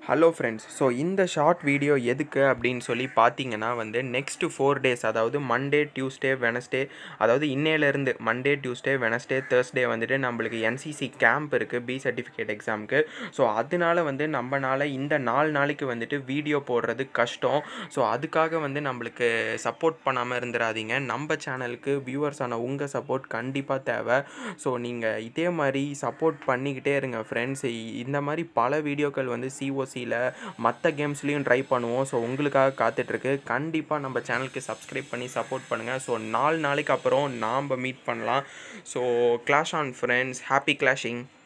hello friends so இந்த short video எதுக்கு அப்படின்னு சொல்லி பார்த்தீங்கன்னா வந்து நெக்ஸ்ட் ஃபோர் டேஸ் அதாவது மண்டே டியூஸ்டே வெனஸ்டே அதாவது இன்னையிலேருந்து மண்டே டியூஸ்டே வெனஸ்டே தேர்ஸ்டே வந்துட்டு நம்மளுக்கு என்சிசி கேம்ப் இருக்குது பி சர்டிஃபிகேட் எக்ஸாமுக்கு ஸோ அதனால வந்து நம்மனால இந்த நாலு நாளைக்கு வந்துட்டு வீடியோ போடுறது கஷ்டம் ஸோ அதுக்காக வந்து நம்மளுக்கு சப்போர்ட் பண்ணாமல் இருந்துடாதீங்க நம்ம சேனலுக்கு வியூவர்ஸ் ஆன உங்கள் சப்போர்ட் கண்டிப்பாக தேவை ஸோ நீங்கள் இதே மாதிரி சப்போர்ட் பண்ணிக்கிட்டே இருங்க ஃப்ரெண்ட்ஸ் இந்த மாதிரி பல வீடியோக்கள் வந்து சிஓசியில் மற்ற கேம்ஸ்லேயும் ட்ரை பண்ணுவோம் ஸோ உங்களுக்காக காத்துட்ருக்கு கண்டிப்பாக நம்ம சேனலுக்கு சப்ஸ்கிரைப் பண்ணி சப்போர்ட் பண்ணுங்கள் ஸோ நாலு நாளைக்கு அப்புறம் நாம் மீட் பண்ணலாம் so clash on friends happy clashing